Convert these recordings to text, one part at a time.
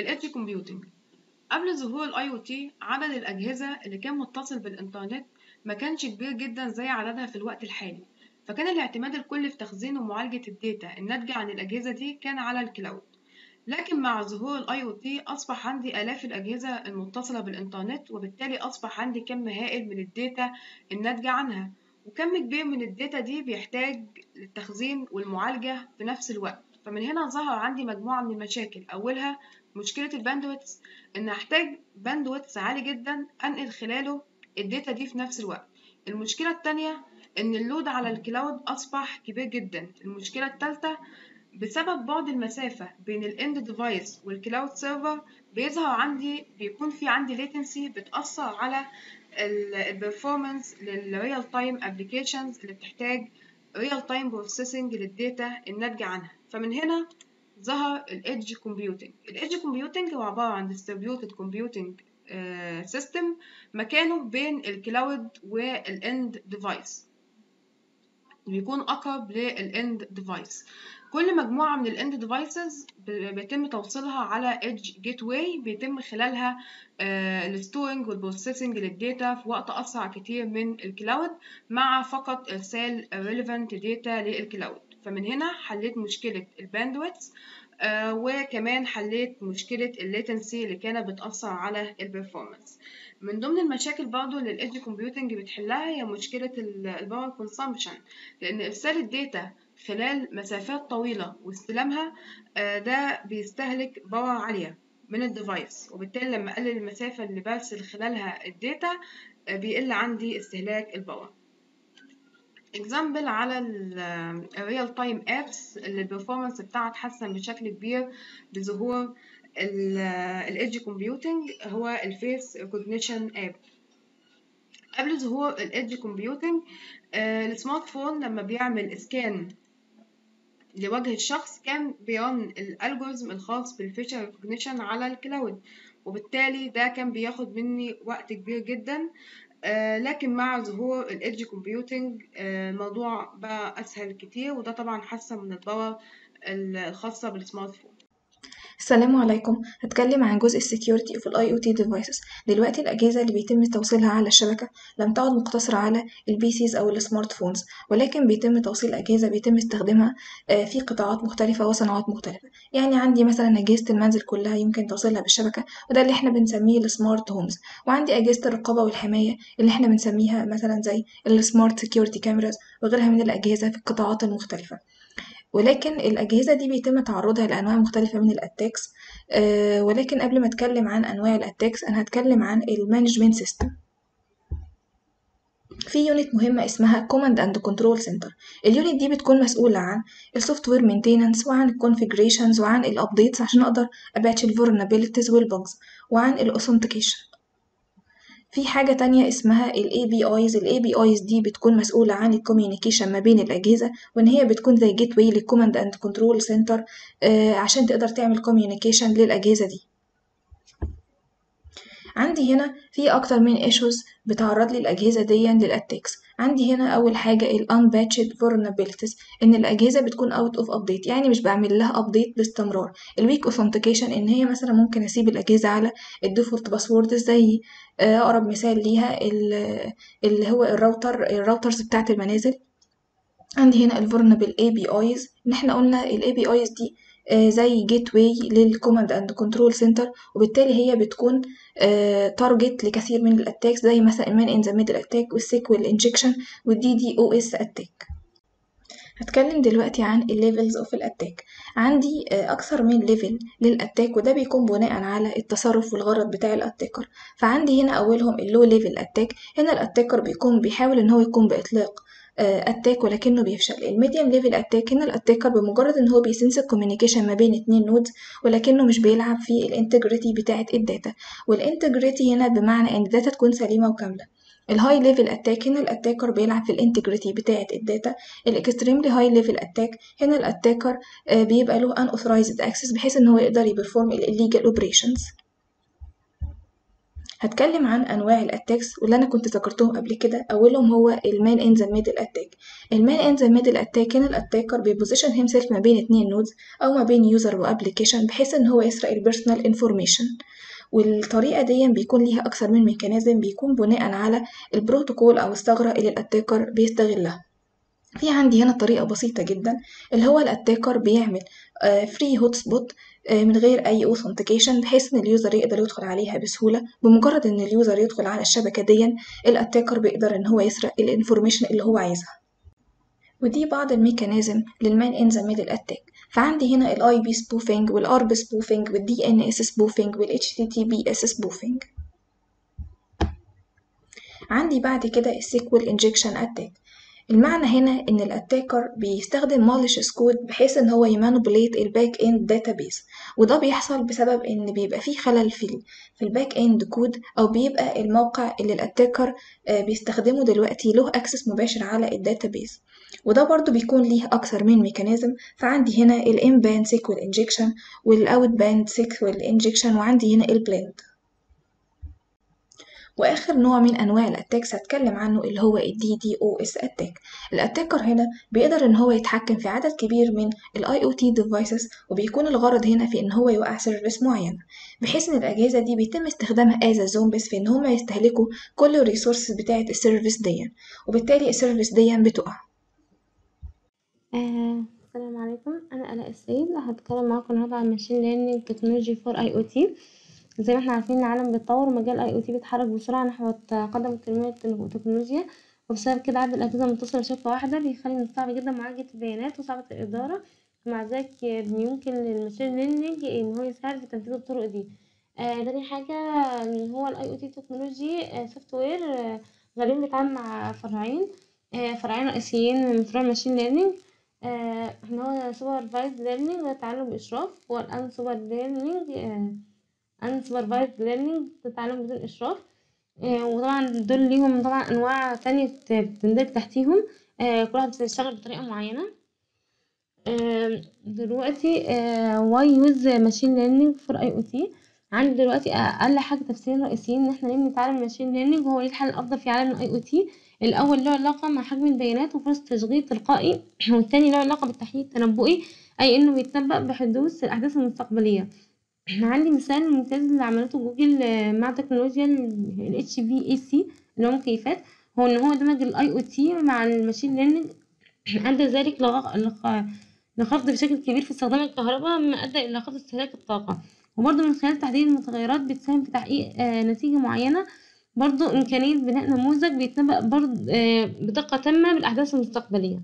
الإيدج كومبيوتنج قبل ظهور الاي او تي عدد الأجهزة اللي كان متصل بالإنترنت ما كانش كبير جدا زي عددها في الوقت الحالي فكان الاعتماد الكلي في تخزين ومعالجة الداتا الناتجة عن الأجهزة دي كان على الكلاود لكن مع ظهور الاي او تي أصبح عندي آلاف الأجهزة المتصلة بالإنترنت وبالتالي أصبح عندي كم هائل من الداتا الناتجة عنها وكم كبير من الداتا دي بيحتاج للتخزين والمعالجة في نفس الوقت فمن هنا ظهر عندي مجموعة من المشاكل أولها مشكلة الباندويتس إن أحتاج باندويتس عالي جدا أنقل خلاله الداتا دي في نفس الوقت المشكلة التانية إن اللود على الكلاود أصبح كبير جدا المشكلة التالتة بسبب بعد المسافة بين الاند ديفايس والكلاود سيرفر بيظهر عندي بيكون في عندي latency بتأثر على البرفورمانس للريال تايم ابلكيشنز اللي بتحتاج ريال تايم بروسيسنج للداتا الناتجة عنها فمن هنا ظهر الايدج كومبيوتنج الايدج كومبيوتنج هو عبارة عن distributed computing سيستم مكانه بين الكلاود والاند ديفايس بيكون اقرب للاند ديفايس كل مجموعة من الاند ديفايسز بيتم توصيلها على ايدج جيت واي بيتم خلالها الستورنج والبروسيسنج للداتا في وقت اسرع كتير من الكلاود مع فقط ارسال relevant داتا للكلاود فمن هنا حليت مشكلة الباندويتس آه وكمان حليت مشكلة الليتنسي اللي كانت بتأثر على البرفورمانس من ضمن المشاكل برضه اللي الايدج كومبيوتنج بتحلها هي مشكلة الباور كونسامبشن لأن إرسال الداتا خلال مسافات طويلة واستلامها آه ده بيستهلك باور عالية من الديفايس وبالتالي لما أقلل المسافة اللي برسل خلالها الداتا آه بيقل عندي استهلاك الباور اكزامبل على الريال تايم ابس اللي البرفورمانس بتاعها اتحسن بشكل كبير بظهور الايدج كومبيوتنج هو الفيس ريكوجنيشن اب قبل ظهور الايدج كومبيوتنج السمارت فون لما بيعمل اسكان لوجه الشخص كان بيرن الالجوريزم الخاص بالفيشر ريكوجنيشن على الكلاود وبالتالي ده كان بياخد مني وقت كبير جدا آه لكن مع ظهور الايدج كومبيوتنج آه الموضوع بقى اسهل كتير وده طبعا حسن من الباور الخاصه بالسمارت فون السلام عليكم هتكلم عن جزء السكيورتي في الاي او تي ديفايسز دلوقتي الاجهزه اللي بيتم توصيلها على الشبكه لم تعد مقتصره على البي سيز او السمارت فونز ولكن بيتم توصيل اجهزه بيتم استخدامها في قطاعات مختلفه وصناعات مختلفه يعني عندي مثلا اجهزه المنزل كلها يمكن توصيلها بالشبكه وده اللي احنا بنسميه السمارت هومز وعندي اجهزه الرقابه والحمايه اللي احنا بنسميها مثلا زي السمارت سكيورتي كاميراز وغيرها من الاجهزه في القطاعات المختلفه ولكن الأجهزة دي بيتم تعرضها لأنواع مختلفة من الأتاكس أه ولكن قبل ما أتكلم عن أنواع الأتاكس أنا هتكلم عن المانجمنت سيستم في يونت مهمة اسمها Command and Control Center اليونت دي بتكون مسؤولة عن السوفت وير مينتيننس وعن الكونفيجريشنز وعن الابديتس عشان اقدر اباتش الفولنربيلتيز والبجز وعن الاوثنتيكيشن في حاجة تانية اسمها ال APIs ال APIs دي بتكون مسؤولة عن الكوميونيكيشن ما بين الأجهزة وإن هي بتكون زي جيت واي للكوماند أند كنترول سنتر عشان تقدر تعمل كوميونيكيشن للأجهزة دي عندي هنا في أكتر من ايشوز بتعرض لي الأجهزة دي للأتاكس عندي هنا أول حاجة ال unpatched vulnerabilities إن الأجهزة بتكون out of update يعني مش بعمل لها update باستمرار الويك authentication إن هي مثلا ممكن أسيب الأجهزة على الديفولت باسورد زي أقرب مثال ليها اللي هو الراوتر الراوترز بتاعة المنازل عندي هنا الفولنربل APIs إن إحنا قلنا ال APIs دي زي جيت واي للكوماند اند كنترول سنتر وبالتالي هي بتكون تارجت لكثير من الاتاكس زي مثلا المان ان ذا ميدل اتاك والسيكوال انجكشن والدي دي او اس اتاك هتكلم دلوقتي عن الليفلز اوف الاتاك عندي اكثر من ليفل للاتاك وده بيكون بناء على التصرف والغرض بتاع الاتاكر فعندي هنا اولهم اللو ليفل اتاك هنا الاتاكر بيكون بيحاول ان هو يكون باطلاق اتاك ولكنه بيفشل الميديم ليفل اتاك هنا الاتاكر بمجرد ان هو بيسنس الكوميونيكيشن ما بين اتنين نودز ولكنه مش بيلعب في الانتجريتي بتاعه الداتا والانتجريتي هنا بمعنى ان الداتا تكون سليمه وكامله الهاي ليفل اتاك هنا الاتاكر بيلعب في الانتجريتي بتاعه الداتا الاكستريملي هاي ليفل اتاك هنا الاتاكر بيبقى له ان اوثرايزد اكسس بحيث ان هو يقدر يبرفورم الليجال اوبريشنز هتكلم عن انواع الاتاكس واللي انا كنت ذكرتهم قبل كده اولهم هو المان ان ذا ميدل اتاك المان ان ذا ميدل اتاك هنا الاتاكر بيبوزيشن هيم سيلف ما بين اتنين نودز او ما بين يوزر وابلكيشن بحيث ان هو يسرق البيرسونال انفورميشن والطريقة دي بيكون ليها أكثر من ميكانيزم بيكون بناء على البروتوكول أو الثغرة اللي الأتاكر بيستغلها في عندي هنا طريقة بسيطة جدا اللي هو الأتاكر بيعمل فري هوت سبوت من غير أي اوثنتيكيشن بحيث إن اليوزر يقدر يدخل عليها بسهولة بمجرد إن اليوزر يدخل على الشبكة دي الأتاكر بيقدر إن هو يسرق الانفورميشن اللي هو عايزها ودي بعض الميكانيزم للمان ان ذا ميدل اتاك فعندي هنا الاي بي سبوفينج والارب سبوفينج والدي ان اس سبوفينج والاتش تي تي بي اس سبوفينج عندي بعد كده السيكوال انجكشن اتاك المعنى هنا ان الاتاكر بيستخدم ماليشيس كود بحيث ان هو يمانبوليت الباك اند داتابيز وده بيحصل بسبب ان بيبقى فيه خلل في في الباك اند كود او بيبقى الموقع اللي الاتاكر بيستخدمه دلوقتي له اكسس مباشر على الداتابيز وده برضو بيكون ليه أكثر من ميكانيزم فعندي هنا الان باند سيكوال انجكشن والاوت باند سيكوال انجكشن وعندي هنا البلند واخر نوع من انواع الاتاكس هتكلم عنه اللي هو الدي دي او اس اتاك الاتاكر هنا بيقدر ان هو يتحكم في عدد كبير من الاي او تي ديفايسز وبيكون الغرض هنا في ان هو يوقع سيرفيس معينه بحيث ان الاجهزه دي بيتم استخدامها از زومبيز في ان هم يستهلكوا كل الريسورسز بتاعه السيرفيس دي وبالتالي السيرفيس دي بتقع آه، السلام عليكم انا الاء السيد هتكلم معاكم النهارده عن ماشين ليرنينج تكنولوجي فور اي او تي زي ما احنا عارفين العالم بيتطور ومجال اي او تي بيتحرك بسرعه نحو تقدم الكلمات والتكنولوجيا وبسبب كده عدد الاجهزه المتصله بشبكه واحده بيخلي من الصعب جدا معالجه البيانات وصعبه الاداره مع ذلك يمكن للماشين ليرنينج ان هو يساعد في تنفيذ الطرق دي آه تاني حاجه اللي هو الاي او تي تكنولوجي سوفت وير غالبا بيتعامل مع فرعين آه فرعين رئيسيين من فروع الماشين ليرنينج آه اللي هو supervised learning التعلم بإشراف والان سوبر learning ان supervised learning التعلم بدون إشراف آه وطبعا دول ليهم طبعا أنواع تانية بتندرج تحتيهم آه كل واحد بتشتغل بطريقة معينة دلوقتي why use machine learning for IoT عندي دلوقتي أقل حاجة تفسيرين رئيسيين إن احنا ليه بنتعلم الماشين ليرنينج وهو ايه الحل الأفضل في عالم الاي او تي الأول له علاقة مع حجم البيانات وفرص تشغيل تلقائي والتاني له علاقة بالتحليل التنبؤي أي إنه بيتنبأ بحدوث الأحداث المستقبلية عندي مثال ممتاز اللي عملته جوجل مع تكنولوجيا ال HVAC اللي هو مكيفات هو إن هو دمج ال IoT مع الماشين ليرنينج أدى ذلك لخفض بشكل كبير في استخدام الكهرباء مما أدى إلى خفض استهلاك الطاقة وبرضه من خلال تحديد المتغيرات بتساهم في تحقيق نتيجة معينة برضو إمكانية بناء نموذج بيتنبأ برضو بدقة تامة بالأحداث المستقبلية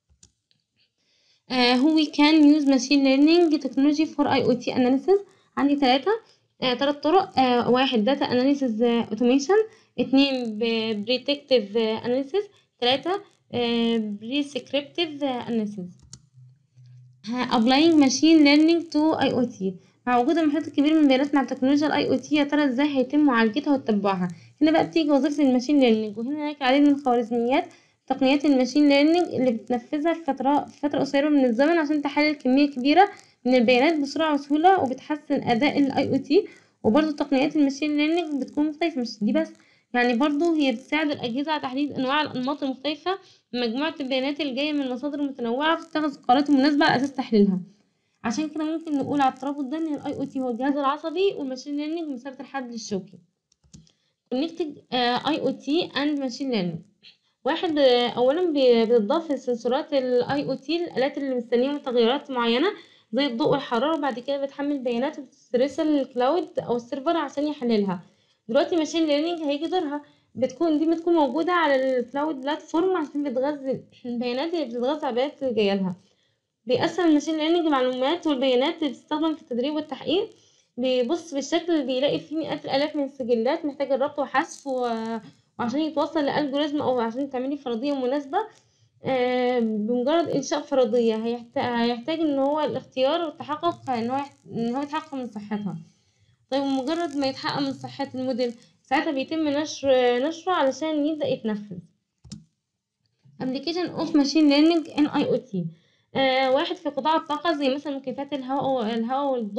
هو we can use machine learning technology for IoT analysis عندي ثلاثة ثلاث طرق آه واحد data analysis automation اتنين predictive analysis تلاتة prescriptive analysis applying machine learning to IoT مع وجود المحيط الكبير من البيانات مع تكنولوجيا الاي او تي يا ترى ازاي هيتم معالجتها وتتبعها هنا بقى بتيجي وظيفة الماشين ليرنينج وهنا هناك العديد من الخوارزميات تقنيات الماشين ليرنينج اللي بتنفذها في فترة في فترة قصيرة من الزمن عشان تحلل كمية كبيرة من البيانات بسرعة وسهولة وبتحسن أداء الاي او تي وبرضه تقنيات الماشين ليرنينج بتكون مختلفة مش دي بس يعني برضه هي بتساعد الأجهزة على تحديد أنواع الأنماط المختلفة من مجموعة البيانات اللي جاية من مصادر متنوعة وتتخذ القرارات المناسبة على أساس تحليلها عشان كده ممكن نقول على الترابط ده ان الاي او تي هو الجهاز العصبي والماشين ليرنينج مسافة الحبل الشوكي connected اي او تي اند ماشين ليرنينج واحد اولا بتضاف السنسورات الاي او تي الالات اللي مستنيه متغيرات معينه زي الضوء والحراره وبعد كده بتحمل بيانات وبترسل للكلاود او السيرفر عشان يحللها دلوقتي ماشين ليرنينج هيجي دورها بتكون دي بتكون موجوده على الكلاود بلاتفورم عشان بتغذي البيانات اللي بتتغذى على البيانات اللي جايه لها بيقسم الماشين ليرنينج المعلومات والبيانات اللي بتستخدم في التدريب والتحقيق بيبص بالشكل اللي بيلاقي فيه مئات الآلاف من السجلات محتاجة ربط وحذف و... وعشان يتوصل لألجوريزم أو عشان تعملي فرضية مناسبة آه بمجرد إنشاء فرضية هيحتاج, هيحتاج إن هو الاختيار والتحقق إن هو يحت... إن هو يتحقق من صحتها طيب مجرد ما يتحقق من صحة الموديل ساعتها بيتم نشر نشره علشان يبدأ يتنفذ application of machine learning in IoT آه واحد في قطاع الطاقة زي مثلا مكيفات الهواء الهواء والضوء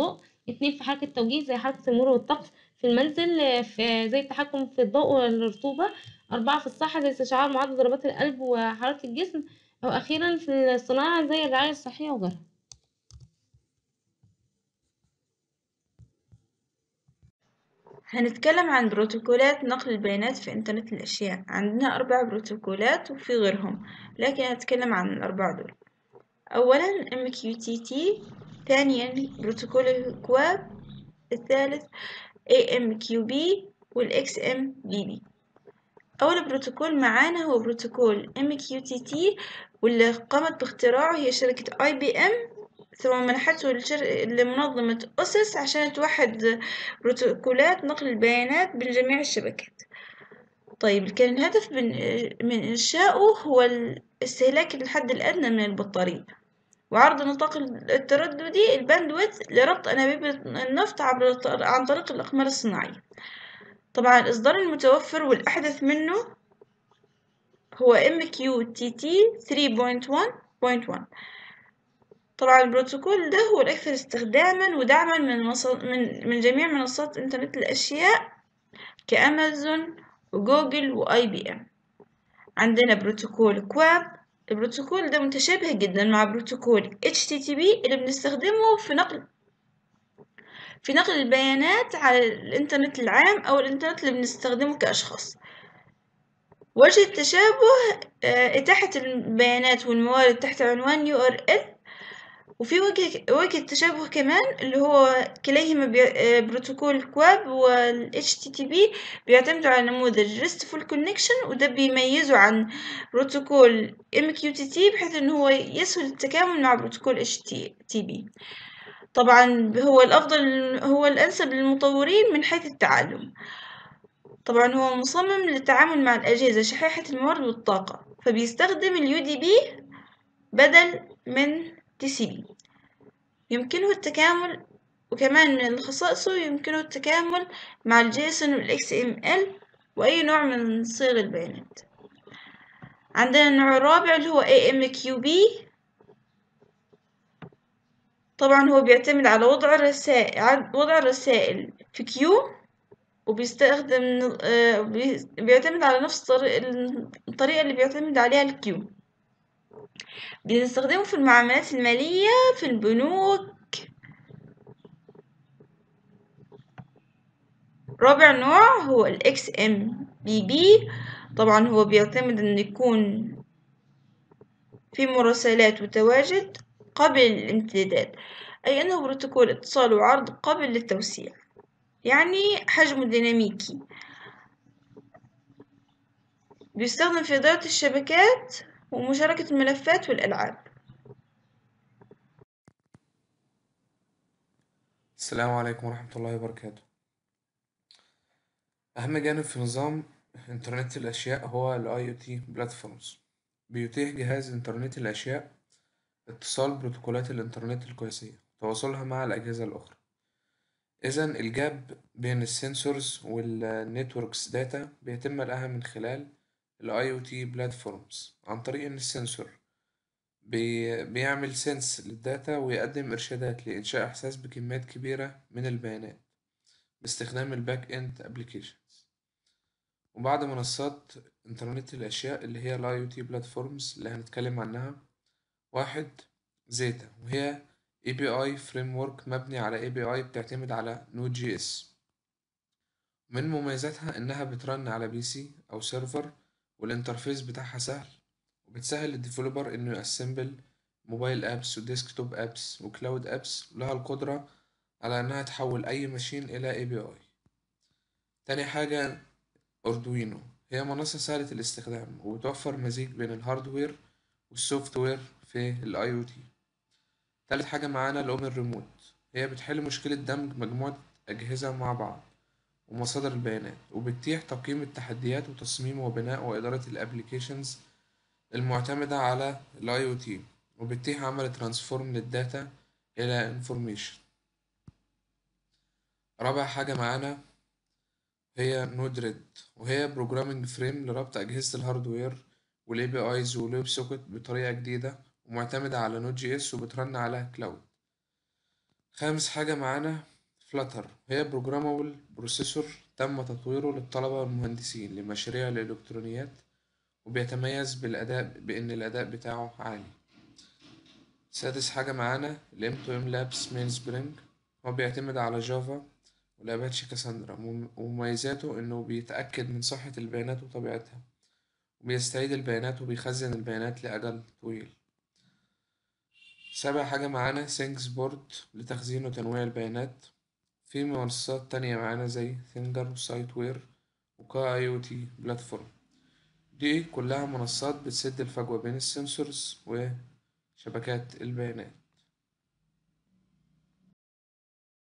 اتنين في حركة توجيه زي حركة المرور والطقس في المنزل آه، في زي التحكم في الضوء والرطوبة أربعة في الصحة زي استشعار معدل ضربات القلب وحرارة الجسم أو أخيرا في الصناعة زي الرعاية الصحية وغيرها هنتكلم عن بروتوكولات نقل البيانات في إنترنت الأشياء عندنا أربع بروتوكولات وفي غيرهم لكن هنتكلم عن الأربعة دول أولا MQTT ثانيا بروتوكول الكواب الثالث AMQP والXMPP أول بروتوكول معانا هو بروتوكول MQTT واللي قامت باختراعه هي شركة IBM ثم منحته الشر... لمنظمة أسس عشان توحد بروتوكولات نقل البيانات بين جميع الشبكات طيب كان الهدف من, من إنشائه هو استهلاك الحد الأدنى من البطارية وعرض النطاق الترددي الباندويث لربط أنابيب النفط عبر عن طريق الأقمار الصناعية طبعا الإصدار المتوفر والأحدث منه هو MQTT 3.1.1 طبعا البروتوكول ده هو الأكثر استخداما ودعما من, من, من جميع منصات إنترنت الأشياء كأمازون وجوجل وآي بي إم عندنا بروتوكول كواب البروتوكول ده متشابه جدا مع بروتوكول HTTP اللي بنستخدمه في نقل في نقل البيانات على الإنترنت العام أو الإنترنت اللي بنستخدمه كأشخاص وجه التشابه إتاحة البيانات والموارد تحت عنوان URL وفي وجه وجه التشابه كمان اللي هو كليهما بروتوكول كواب وال HTTP بيعتمدوا على نموذج RESTful connection وده بيميزه عن بروتوكول MQTT بحيث إن هو يسهل التكامل مع بروتوكول HTTP طبعا هو الأفضل هو الأنسب للمطورين من حيث التعلم طبعا هو مصمم للتعامل مع الأجهزة شحيحة الموارد والطاقة فبيستخدم اليو دي بي بدل من TCP يمكنه التكامل وكمان من خصائصه يمكنه التكامل مع الجيسون والإكس إم إل وأي نوع من صيغ البيانات عندنا النوع الرابع اللي هو AMQP طبعا هو بيعتمد على وضع الرسائل وضع الرسائل في كيو وبيستخدم بيعتمد على نفس الطريقة اللي بيعتمد عليها الكيو بنستخدمه في المعاملات المالية في البنوك رابع نوع هو ال XMPP طبعا هو بيعتمد ان يكون في مراسلات وتواجد قبل الامتداد أي أنه بروتوكول اتصال وعرض قابل للتوسيع يعني حجمه ديناميكي بيستخدم في إدارة الشبكات ومشاركة الملفات والألعاب السلام عليكم ورحمة الله وبركاته أهم جانب في نظام إنترنت الأشياء هو ال IoT Platforms بيتيح جهاز إنترنت الأشياء اتصال بروتوكولات الإنترنت القياسية وتواصلها مع الأجهزة الأخرى إذا الجاب بين السنسورز والنتوركس داتا بيتم ملئها من خلال ال IoT Platforms عن طريق إن السنسور بي... بيعمل سنس للداتا ويقدم إرشادات لإنشاء إحساس بكميات كبيرة من البيانات باستخدام الباك إند أبليكيشنز وبعد منصات إنترنت الأشياء اللي هي ال IoT Platforms اللي هنتكلم عنها واحد زيتا وهي API Framework مبني على API بتعتمد على Node.js من مميزاتها إنها بترن على بي سي أو سيرفر والانترفيس بتاعها سهل وبتسهل للديفلوبر إنه يأسمبل موبايل أبس وديسكتوب أبس وكلاود أبس ولها القدرة على إنها تحول أي ماشين إلى API تاني حاجة أردوينو هي منصة سهلة الاستخدام وبتوفر مزيج بين الهاردوير والسوفت وير في ال IoT تالت حاجة معانا الأوبن ريموت هي بتحل مشكلة دمج مجموعة أجهزة مع بعض ومصادر البيانات وبتتيح تقييم التحديات وتصميم وبناء وإدارة الأبليكيشنز المعتمدة على ال IoT وبتتيح عمل ترانسفورم للداتا إلى انفورميشن رابع حاجة معانا هي نود ريد وهي بروجرامينج فريم لربط أجهزة الهاردوير والاي بي ايز والويب سوكت بطريقة جديدة ومعتمدة على نود جي اس وبترن على كلاود خامس حاجة معانا فلاتر هي بروجرامابل بروسيسور تم تطويره للطلبة والمهندسين لمشاريع الإلكترونيات وبيتميز بالأداء بإن الأداء بتاعه عالي سادس حاجة معانا ال M2M Labs Main Spring هو بيعتمد على جافا والأباتشي كاساندرا ومم- ومميزاته إنه بيتأكد من صحة البيانات وطبيعتها وبيستعيد البيانات وبيخزن البيانات لأجل طويل سابع حاجة معانا Things Board لتخزين وتنويع البيانات في منصات تانية معانا زي ثينجر وسايت وير وكا اي او تي بلاتفورم دي كلها منصات بتسد الفجوة بين السنسورز وشبكات البيانات